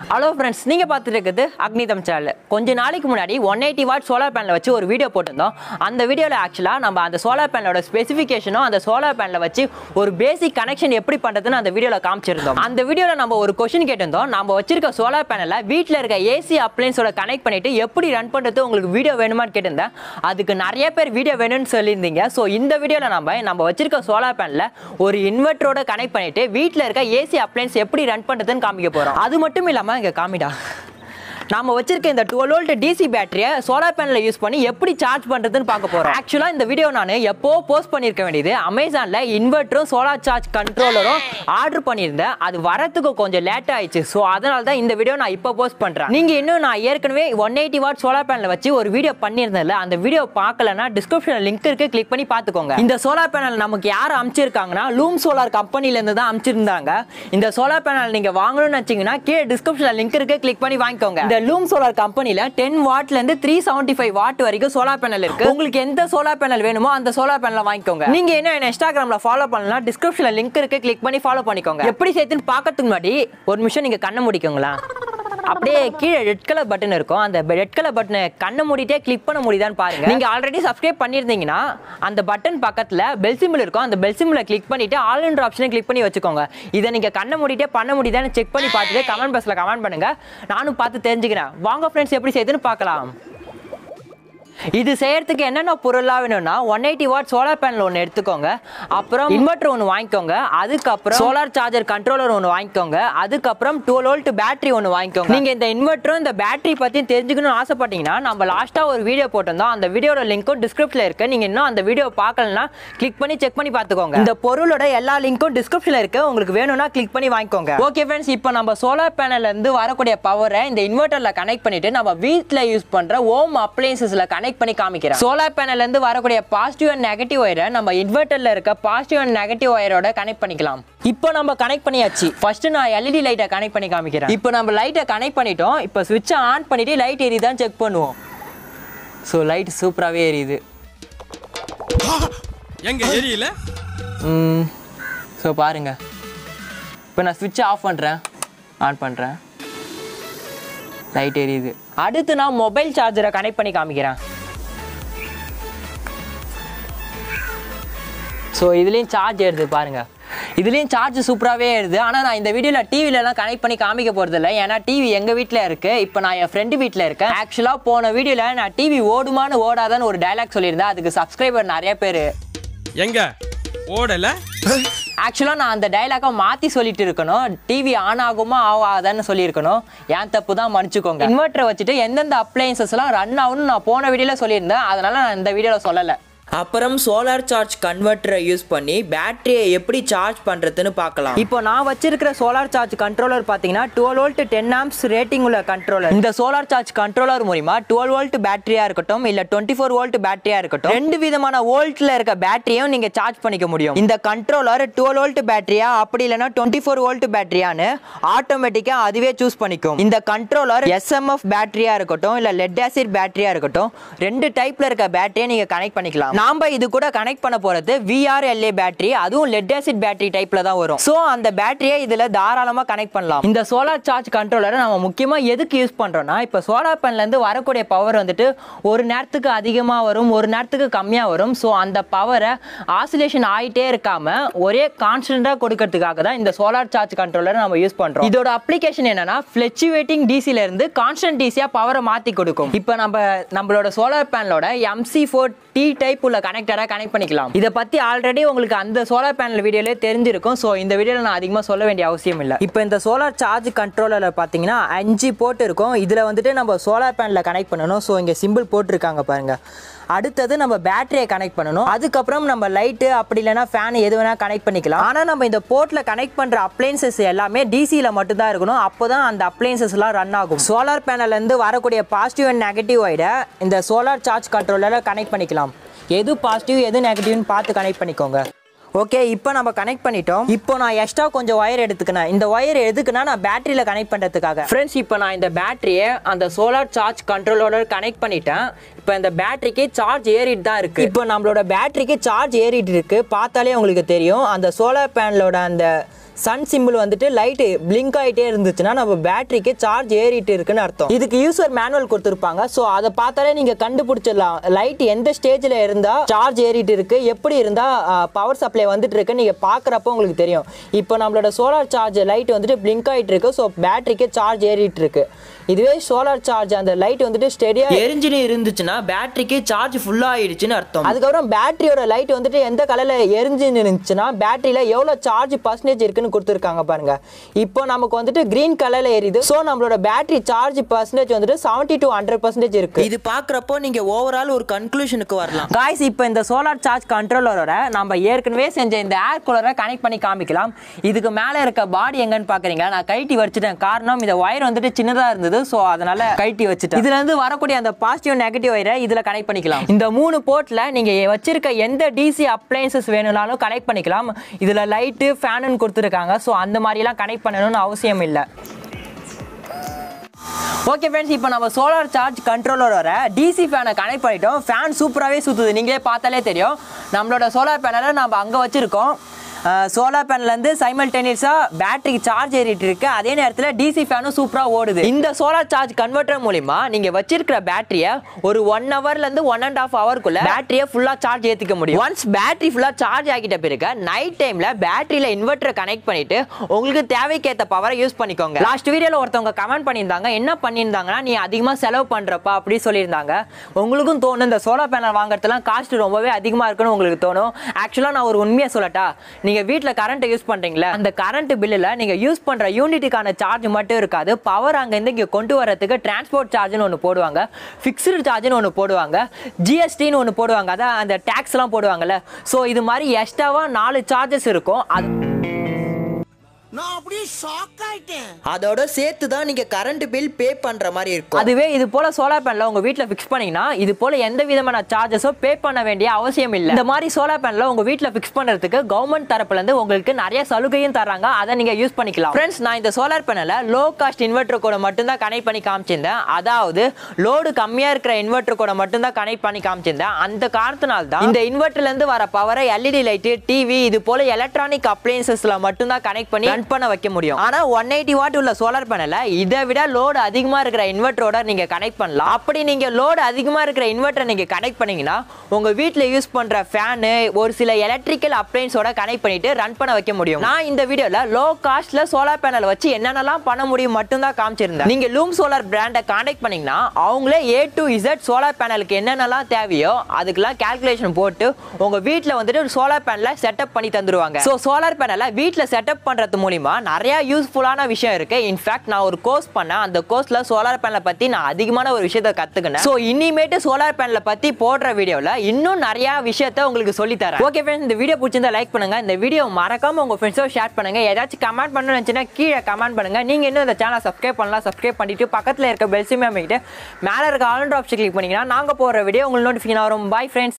hello friends நீங்கள் பார்த்துட்டு இருக்குது அக்னிதம் சேனல் கொஞ்ச நாளைக்கு முன்னாடி ஒன் எயிட்டி வாட் சோலார் பேனலை வச்சு ஒரு வீடியோ போட்டிருந்தோம் அந்த வீடியோவில் ஆக்சுவலாக நம்ம அந்த சோலார் பேனலோட ஸ்பெசிஃபிகேஷனும் அந்த சோலார் பேனலை வச்சு ஒரு பேசிக் கனெக்ஷன் எப்படி பண்ணுறதுன்னு அந்த வீடியோவில் காமிச்சிருந்தோம் அந்த வீடியோவில் நம்ம ஒரு கொஷின் கேட்டிருந்தோம் நம்ம வச்சிருக்க சோலார் பேனலை வீட்டில் இருக்க ஏசி அப்ளைன்ஸோட கனெக்ட் பண்ணிட்டு எப்படி ரன் பண்ணுறது உங்களுக்கு வீடியோ வேணுமான்னு கேட்டிருந்தேன் அதுக்கு நிறைய பேர் வீடியோ வேணும்னு சொல்லியிருந்தீங்க ஸோ இந்த வீடியோவில் நம்ம நம்ம வச்சிருக்க சோலார் பேனலில் ஒரு இன்வெர்ட்டரோட கனெக்ட் பண்ணிட்டு வீட்டில் இருக்க ஏசி அப்ளைன்ஸ் எப்படி ரன் பண்ணுறதுன்னு காமிக்க போகிறோம் அது மட்டும் இல்லாமல் இங்கே காமிடா நாம வச்சிருக்க இந்த டுவெல் வோல்ட் டிசி பேட்டரியை சோலார் பேனலில் யூஸ் பண்ணி எப்படி சார்ஜ் பண்ணுறதுன்னு பார்க்க போகிறோம் ஆக்சுவலாக இந்த வீடியோ நான் எப்போ போஸ்ட் பண்ணியிருக்க வேண்டியது அமேசானில் இன்வெர்ட்டரும் சோலார் சார்ஜ் கண்ட்ரோலரும் ஆர்டர் பண்ணியிருந்தேன் அது வரத்துக்கு கொஞ்சம் லேட் ஆயிடுச்சு ஸோ அதனால தான் இந்த வீடியோ நான் இப்போ போஸ்ட் பண்ணுறேன் நீங்கள் இன்னும் நான் ஏற்கனவே ஒன் எயிட்டி வாட் சோலார் பேனலை வச்சு ஒரு வீடியோ பண்ணியிருந்தேன்ல அந்த வீடியோ பார்க்கலன்னா டிஸ்கிரிப்ஷனில் லிங்க் இருக்கு கிளிக் பண்ணி பார்த்துக்கோங்க இந்த சோலார் பேனல் நமக்கு யார் அமைச்சிருக்காங்கன்னா லூம் சோலார் கம்பெனிலேருந்து தான் அமைச்சிருந்தாங்க இந்த சோலார் பேனல் நீங்கள் வாங்கணும்னு வச்சீங்கன்னா கீழே டிஸ்கிரிப்ஷனில் லிங்க் இருக்கு கிளிக் பண்ணி வாங்கிக்கோங்க இந்த லூம் சோலார் கம்பெனியில் டென் வாட்ல இருந்து த்ரீ செவன்டி ஃபைவ் வாட் வரைக்கும் சோலார் பேனல் இருக்கு உங்களுக்கு எந்த சோலார் பேனல் வேணுமோ அந்த சோலார் பேனலை வாங்கிக்கோங்க நீங்க என்ன என்ன இன்ஸ்டாகிராம்ல ஃபாலோ பண்ணலாம் டிஸ்கிரிப்ஷன்ல லிங்க் இருக்கு கிளிக் பண்ணி ஃபாலோ பண்ணிக்கோங்க எப்படி சேர்த்துன்னு பார்க்கறதுக்கு முன்னாடி ஒரு நிமிஷம் நீங்க கண்ணை முடிக்கோங்களா அப்படியே கீழே ரெட் கலர் பட்டன் இருக்கும் அந்த ரெட் கலர் பட்டனை கண்ணை மூடிட்டே கிளிக் பண்ண முடியுதான்னு பாருங்க நீங்க ஆல்ரெடி சப்ஸ்கிரைப் பண்ணியிருந்தீங்கன்னா அந்த பட்டன் பக்கத்துல பெல் சிம்பிள் இருக்கும் அந்த பெல் சிம்பிளை கிளிக் பண்ணிட்டு ஆல் என்ற ஆப்ஷனை கிளிக் பண்ணி வச்சுக்கோங்க இதை நீங்க கண்ணை மூடிட்டே பண்ண முடியுதான்னு செக் பண்ணி பார்த்துட்டு கமெண்ட் பாக்ஸ்ல கமெண்ட் பண்ணுங்க நானும் பார்த்து தெரிஞ்சுக்கிறேன் வாங்க ஃப்ரெண்ட்ஸ் எப்படி செய்யுதுன்னு பார்க்கலாம் இது செய்யறதுக்கு என்னென்ன பொருளாக வேணும்னா one eighty watt solar panel ஒன்று எடுத்துக்கோங்க அப்புறம் இன்வெர்டர் ஒன்று வாங்கிக்கோங்க அதுக்கப்புறம் சோலார் சார்ஜர் கண்ட்ரோலர் ஒன்று வாங்கிக்கோங்க அதுக்கப்புறம் டுவெல் வோல்ட் பேட்டரி ஒன்று வாங்கிக்கோங்க நீங்கள் இந்த இன்வெர்டரும் இந்த பேட்டரி பற்றி தெரிஞ்சுக்கணும்னு ஆசைப்பட்டீங்கன்னா நம்ம லாஸ்ட்டாக ஒரு வீடியோ போட்டிருந்தோம் அந்த வீடியோட லிங்க்கும் டிஸ்கிரிப்ஷனில் இருக்கு நீங்கள் இன்னும் அந்த வீடியோ பார்க்கலன்னா கிளிக் பண்ணி செக் பண்ணி பார்த்துக்கோங்க இந்த பொருளோட எல்லா லிங்க்கும் டிஸ்கிரிப்ஷனில் இருக்கு உங்களுக்கு வேணும்னா கிளிக் பண்ணி வாங்கிக்கோங்க ஓகே ஃப்ரெண்ட்ஸ் இப்போ நம்ம சோலார் பேனல்ல இருந்து வரக்கூடிய பவரை இந்த இன்வெர்டரில் கனெக்ட் பண்ணிட்டு நம்ம வீட்டில் யூஸ் பண்ணுற ஹோம் அப்ளைன்சஸில் கனெக்ட் பண்ணி காமிக்கிறேன் சோலார் பேனல்ல இருந்து வரக்கூடிய பாசிட்டிவ் அண்ட் நெகட்டிவ் ஒயரை நம்ம இன்வெர்டர்ல இருக்க பாசிட்டிவ் அண்ட் நெகட்டிவ் ஒயரோட கனெக்ட் பண்ணிக்கலாம் இப்போ நம்ம கனெக்ட் பண்ணியாச்சு ஃபர்ஸ்ட் நான் எல்இடி லைட்டை கனெக்ட் பண்ணி காமிக்கிறேன் இப்போ நம்ம லைட்டை கனெக்ட் பண்ணிட்டோம் இப்போ சுவிட்சை ஆன் பண்ணிட்டு லைட் எரியுதான்னு செக் பண்ணுவோம் ஸோ லைட் சூப்பராகவே எரியுது எங்க எரியல ஸோ பாருங்க இப்போ நான் சுவிட்சை ஆஃப் பண்ணுறேன் ஆன் பண்ணுறேன் லைட் எரியுது அடுத்து நான் மொபைல் சார்ஜரை கனெக்ட் பண்ணி காமிக்கிறேன் ஸோ இதுலேயும் சார்ஜ் ஏறுது பாருங்க இதுலேயும் சார்ஜ் சூப்பராகவே ஏறுது ஆனால் நான் இந்த வீடியோவில் டிவிலலாம் கனெக்ட் பண்ணி காமிக்க போகிறதில்ல ஏன்னா டிவி எங்கள் வீட்டில் இருக்குது இப்போ நான் என் ஃப்ரெண்டு வீட்டில் இருக்கேன் ஆக்சுவலாக போன வீடியோவில் நான் டிவி ஓடுமான்னு ஓடாதான்னு ஒரு டைலாக் சொல்லியிருந்தேன் அதுக்கு சப்ஸ்கிரைபர் நிறைய பேர் எங்க ஓடல ஆக்சுவலாக நான் அந்த டைலாக்கை மாற்றி சொல்லிட்டு இருக்கணும் டிவி ஆன் ஆகுமா ஆகாதான்னு சொல்லியிருக்கணும் என் தப்பு தான் மன்னிச்சுக்கோங்க இன்வெர்ட்டரை வச்சுட்டு எந்தெந்த அப்ளையன்சஸ்லாம் ரன் ஆகும்னு நான் போன வீடியோவில் சொல்லியிருந்தேன் அதனால நான் இந்த வீடியோவில் சொல்லலை அப்புறம் சோலார் சார்ஜ் கன்வெர்ட்டரை யூஸ் பண்ணி பேட்டரியை எப்படி சார்ஜ் பண்ணுறதுன்னு பார்க்கலாம் இப்போ நான் வச்சிருக்கிற சோலார் சார்ஜ் கண்ட்ரோலர் பார்த்தீங்கன்னா twelve volt ten amps rating உள்ள கண்ட்ரோலர் இந்த சோலார் சார்ஜ் கண்ட்ரோலர் மூலிமா டுவெல் வோல்ட் பேட்டரியா இருக்கட்டும் இல்ல டுவெண்ட்டி ஃபோர் வோல்ட் பேட்டரியா இருக்கட்டும் ரெண்டு விதமான வோல்ட்ல இருக்க பேட்டரியும் நீங்க சார்ஜ் பண்ணிக்க முடியும் இந்த கண்ட்ரோலர் டுவெல் வோல்ட் பேட்டரியா அப்படி இல்லைன்னா டுவெண்ட்டி ஃபோர் வோல்ட் பேட்டரியான்னு ஆட்டோமேட்டிக்கா அதுவே சூஸ் பண்ணிக்கும் இந்த கண்ட்ரோலர் எஸ்எம்எஃப் பேட்டரியா இருக்கட்டும் இல்ல லெட் ஆசிட் பேட்டரியா இருக்கட்டும் ரெண்டு டைப்ல இருக்க பேட்டரியை நீங்க கனெக்ட் பண்ணிக்கலாம் நாம இது கூட கனெக்ட் பண்ண போறது விஆர்எல்ஏ பேட்டரி அதுவும் லெட் ஆசிட் பேட்டரி டைப்ல தான் வரும் சோ அந்த பேட்டரியை இதுல தாராளமா கனெக்ட் பண்ணலாம் இந்த சோலார் சார்ஜ் கண்ட்ரோலரை நம்ம முக்கியமா எதுக்கு யூஸ் பண்றோம்னா இப்போ சோலார் பேனல்ல இருந்து வரக்கூடிய பவர் வந்துட்டு ஒரு நேரத்துக்கு அதிகமா வரும் ஒரு நேரத்துக்கு கம்மியா வரும் ஸோ அந்த பவரை ஆசிலேஷன் ஆயிட்டே இருக்காம ஒரே கான்ஸ்டன்டா கொடுக்கறதுக்காக தான் இந்த சோலார் சார்ஜ் கண்ட்ரோலரை நம்ம யூஸ் பண்றோம் இதோட அப்ளிகேஷன் என்னன்னா ஃபிளக்சுவேட்டிங் டிசில இருந்து கான்ஸ்டன்ட் டிசியா பவரை மாத்தி கொடுக்கும் இப்போ நம்ம நம்மளோட சோலார் பேனலோட எம்சி ஃபோர் டி டைப் உள்ள கனெக்டரா கனெக்ட் பண்ணிக்கலாம் இதை பத்தி ஆல்ரெடி உங்களுக்கு அந்த சோலார் பேனல் வீடியோலே தெரிஞ்சிருக்கும் ஸோ இந்த வீடியோல நான் அதிகமாக சொல்ல வேண்டிய அவசியம் இல்லை இப்போ இந்த சோலார் சார்ஜ் கண்ட்ரோலரில் பார்த்தீங்கன்னா அஞ்சு போட்டு இருக்கும் இதில் வந்துட்டு நம்ம சோலார் பேனலில் கனெக்ட் பண்ணணும் ஸோ இங்கே சிம்பிள் போட்டிருக்காங்க பாருங்க அடுத்தது நம்ம பேட்டரியை கனெக்ட் பண்ணணும் அதுக்கப்புறம் நம்ம லைட்டு அப்படி இல்லைன்னா ஃபேன் எது வேணா கனெக்ட் பண்ணிக்கலாம் ஆனால் நம்ம இந்த போர்ட்டில் கனெக்ட் பண்ணுற அப்ளைன்சஸ் எல்லாமே டிசியில் மட்டும்தான் இருக்கணும் அப்போ தான் அந்த அப்ளைன்சஸ்லாம் ரன் ஆகும் சோலார் பேனல்லேருந்து வரக்கூடிய பாசிட்டிவ் அண்ட் நெகட்டிவ் வைட இந்த சோலார் சார்ஜ் கண்ட்ரோலரில் கனெக்ட் பண்ணிக்கலாம் எது பாசிட்டிவ் எது நெகட்டிவ்னு பார்த்து கனெக்ட் பண்ணிக்கோங்க ஓகே இப்போ நம்ம கனெக்ட் பண்ணிட்டோம் இப்போ நான் எக்ஸ்ட்ரா கொஞ்சம் ஒயர் எடுத்துக்கினேன் இந்த ஒயர் எதுக்குன்னா நான் பேட்டரியில் கனெக்ட் பண்ணுறதுக்காக ஃப்ரெண்ட்ஸ் இப்போ நான் இந்த பேட்டரியை அந்த சோலார் சார்ஜ் கண்ட்ரோலோட கனெக்ட் பண்ணிட்டேன் இப்போ இந்த பேட்டரிக்கு சார்ஜ் ஏறிட்டு தான் இருக்கு இப்போ நம்மளோட பேட்டரிக்கு சார்ஜ் ஏறிட்டு இருக்கு பார்த்தாலே உங்களுக்கு தெரியும் அந்த சோலார் பேனலோட அந்த சன் சிம்பிள் வந்துட்டு லைட் பிளிங்க் ஆகிட்டே இருந்துச்சுன்னா நம்ம பேட்டரிக்கு சார்ஜ் ஏறிட்டு இருக்குன்னு அர்த்தம் இதுக்கு யூசர் மேனுவல் கொடுத்துருப்பாங்க ஸோ அதை பார்த்தாலே நீங்க கண்டுபிடிச்சிடலாம் லைட் எந்த ஸ்டேஜில் இருந்தா சார்ஜ் ஏறிட்டு இருக்கு எப்படி இருந்தா பவர் சப்ளை வந்துட்டு இருக்கு நீங்க பார்க்குறப்போ உங்களுக்கு தெரியும் இப்போ நம்மளோட சோலார் சார்ஜ் லைட் வந்துட்டு பிளிங்க் ஆகிட்டு இருக்கு ஸோ பேட்டரிக்கு சார்ஜ் ஏறிட்டு இருக்கு இதுவே சோலார் சார்ஜ் அந்த லைட் வந்துட்டு ஸ்டெடியா எரிஞ்சுன்னு இருந்துச்சுன்னா பேட்டரிக்கு சார்ஜ் ஃபுல்லாக ஆயிடுச்சுன்னு அர்த்தம் அதுக்கப்புறம் பேட்டரியோட லைட் வந்துட்டு எந்த கலரில் எரிஞ்சு இருந்துச்சுன்னா பேட்டரியில் எவ்வளோ சார்ஜ் பர்சன்டேஜ் இருக்குன்னு கொடுத்துருக்காங்க பாருங்க இப்போ நமக்கு வந்துட்டு கிரீன் கலரில் எரியுது ஸோ நம்மளோட பேட்டரி சார்ஜ் பர்சன்டேஜ் வந்துட்டு செவன்ட்டி டு ஹண்ட்ரட் பர்சன்டேஜ் இருக்கு இது பார்க்குறப்போ நீங்கள் ஓவரால் ஒரு கன்க்ளூஷனுக்கு வரலாம் காய்ஸ் இப்போ இந்த சோலார் சார்ஜ் கண்ட்ரோலரோட நம்ம ஏற்கனவே செஞ்ச இந்த ஏர் கூலரை கனெக்ட் பண்ணி காமிக்கலாம் இதுக்கு மேலே இருக்க பாடி எங்கன்னு பார்க்குறீங்களா நான் கைட்டி வச்சுட்டேன் காரணம் இந்த ஒயர் வந்துட்டு சின்னதாக இருந்தது ஸோ அதனால கைட்டி வச்சுட்டேன் இதுல இருந்து வரக்கூடிய அந்த பாசிட்டிவ் நெகட்டிவ் ஒயரை இதில் கனெக்ட் பண்ணிக்கலாம் இந்த மூணு போர்ட்டில் நீங்கள் வச்சிருக்க எந்த டிசி அப்ளைன்சஸ் வேணும்னாலும் கனெக்ட் பண்ணிக்கலாம் இதில் லைட்டு ஃபேனுன்னு கொடுத்துருக்காங்க ஸோ அந்த மாதிரிலாம் கனெக்ட் பண்ணணும்னு அவசியம் இல்லை ஓகே ஃப்ரெண்ட்ஸ் இப்போ நம்ம சோலார் சார்ஜ் கண்ட்ரோலரோட டிசி ஃபேனை கனெக்ட் பண்ணிட்டோம் ஃபேன் சூப்பராகவே சுற்றுது நீங்களே பார்த்தாலே தெரியும் நம்மளோட சோலார் பேனலை நம்ம அங்கே வச்சுருக்கோம் சோலார் பேனல்லேருந்து சைமல்டேனியஸாக பேட்டரிக்கு சார்ஜ் ஏறிட்டு இருக்கு அதே நேரத்தில் டிசி ஃபேனும் சூப்பராக ஓடுது இந்த சோலார் சார்ஜ் கன்வெர்ட்டர் மூலிமா நீங்கள் வச்சிருக்கிற பேட்டரியை ஒரு ஒன் ஹவர்லேருந்து ஒன் அண்ட் ஆஃப் ஹவருக்குள்ள பேட்டரியை ஃபுல்லாக சார்ஜ் ஏற்றிக்க முடியும் ஒன்ஸ் பேட்டரி ஃபுல்லாக சார்ஜ் ஆகிட்ட பிறகு நைட் டைமில் பேட்டரியில் இன்வெர்ட்டரை கனெக்ட் பண்ணிட்டு உங்களுக்கு தேவைக்கேற்ற பவரை யூஸ் பண்ணிக்கோங்க லாஸ்ட் வீடியோவில் ஒருத்தவங்க கமெண்ட் பண்ணியிருந்தாங்க என்ன பண்ணியிருந்தாங்கன்னா நீ அதிகமாக செலவு பண்ணுறப்பா அப்படி சொல்லியிருந்தாங்க உங்களுக்கும் தோணும் இந்த சோலார் பேனல் வாங்குறதுலாம் காஸ்ட் ரொம்பவே அதிகமாக இருக்குன்னு உங்களுக்கு தோணும் ஆக்சுவலாக நான் ஒரு உண்மையை சொல்லட்டா நீங்கள் வீட்டில் கரண்ட்டை யூஸ் பண்ணுறீங்களா அந்த கரண்ட் பில்லில் நீங்கள் யூஸ் பண்ணுற யூனிட்டுக்கான சார்ஜ் மட்டும் இருக்காது பவர் அங்கேருந்து இங்கே கொண்டு வரதுக்கு டிரான்ஸ்போர்ட் சார்ஜ்னு ஒன்று போடுவாங்க ஃபிக்ஸ்டு சார்ஜ்னு ஒன்று போடுவாங்க ஜிஎஸ்டின்னு ஒன்று போடுவாங்க அதான் அந்த டேக்ஸ்லாம் போடுவாங்கல்ல ஸோ இது மாதிரி எக்ஸ்ட்ராவாக நாலு சார்ஜஸ் இருக்கும் அது நான் அப்படியே ஷாக் ஆயிட்டேன் அதோட சேர்த்து தான் நீங்கள் கரண்ட் பில் பே பண்ணுற மாதிரி இருக்கும் அதுவே இது போல சோலார் பேனல உங்க வீட்ல ஃபிக்ஸ் பண்ணீங்கன்னா இது போல எந்த விதமான சார்ஜஸோ பே பண்ண வேண்டிய அவசியம் இல்லை இந்த மாதிரி சோலார் பேனல உங்க வீட்ல ஃபிக்ஸ் பண்றதுக்கு கவர்மெண்ட் தரப்புல இருந்து உங்களுக்கு நிறைய சலுகையும் தராங்க அதை நீங்க யூஸ் பண்ணிக்கலாம் ஃப்ரெண்ட்ஸ் நான் இந்த சோலார் பேனல லோ காஸ்ட் இன்வெர்டர் கூட மட்டும் தான் கனெக்ட் பண்ணி காமிச்சிருந்தேன் அதாவது லோடு கம்மியா இருக்கிற இன்வெர்டர் கூட மட்டும் தான் கனெக்ட் பண்ணி காமிச்சிருந்தேன் அந்த காரணத்தினால தான் இந்த இன்வெர்டர்ல இருந்து வர பவரை எல்இடி லைட் டிவி இது போல எலக்ட்ரானிக் அப்ளையன்சஸ்ல மட்டும் தான் கனெக்ட் பண்ணி ரன் பண்ண வைக்க முடியும் ஆனா ஒன் எயிட்டி வாட் உள்ள சோலார் பேனல இதை விட லோடு அதிகமா இருக்கிற இன்வெர்டரோட நீங்க கனெக்ட் பண்ணலாம் அப்படி நீங்க லோடு அதிகமா இருக்கிற இன்வெர்டர் நீங்க கனெக்ட் பண்ணீங்கன்னா உங்க வீட்ல யூஸ் பண்ற ஃபேனு ஒரு சில எலக்ட்ரிக்கல் அப்ளைன்ஸோட கனெக்ட் பண்ணிட்டு ரன் பண்ண வைக்க முடியும் நான் இந்த வீடியோல லோ காஸ்ட்ல சோலார் பேனல் வச்சு என்னென்னலாம் பண்ண முடியும் மட்டும் தான் காமிச்சிருந்தேன் நீங்க லூம் சோலார் பிராண்டை கான்டாக்ட் பண்ணீங்கன்னா அவங்களே ஏ டு இசட் சோலார் பேனலுக்கு என்னென்னலாம் தேவையோ அதுக்கெல்லாம் கால்குலேஷன் போட்டு உங்க வீட்ல வந்துட்டு ஒரு சோலார் பேனலை செட்டப் பண்ணி தந்துருவாங்க ஸோ சோலார் பேனலை வீட்ல செட்டப் பண்றது மூலியமா நிறைய யூஸ்ஃபுல்லான விஷயம் இருக்கு இன்ஃபேக்ட் நான் ஒரு கோர்ஸ் பண்ணேன் அந்த கோர்ஸ்ல சோலார் பேனலை பத்தி நான் அதிகமான ஒரு விஷயத்தை கத்துக்கினேன் ஸோ இனிமேட்டு சோலார் பேனலை பத்தி போடுற வீடியோல இன்னும் நிறைய விஷயத்த உங்களுக்கு சொல்லி தரேன் ஓகே ஃப்ரெண்ட்ஸ் இந்த வீடியோ பிடிச்சிருந்தா லைக் பண்ணுங்க இந்த வீடியோ மறக்காம உங்க ஃப்ரெண்ட்ஸோட ஷேர் பண்ணுங்க ஏதாச்சும் கமெண்ட் பண்ணணும்னு நினைச்சுன்னா கீழே கமெண்ட் பண்ணுங்க நீங்க இன்னும் இந்த சேனல் சப்ஸ்கிரைப் பண்ணலாம் சப்ஸ்கிரைப் பண்ணிட்டு பக்கத்துல இருக்க பெல் சிம் அமைக்கிட்டு மேல இருக்க ஆல் ஆப்ஷன் கிளிக் பண்ணீங்கன்னா நாங்க போடுற வீடியோ உங்களுக்கு நோட்டிஃபிகேஷன் வரும் பை ஃப்ரெண்ட்ஸ்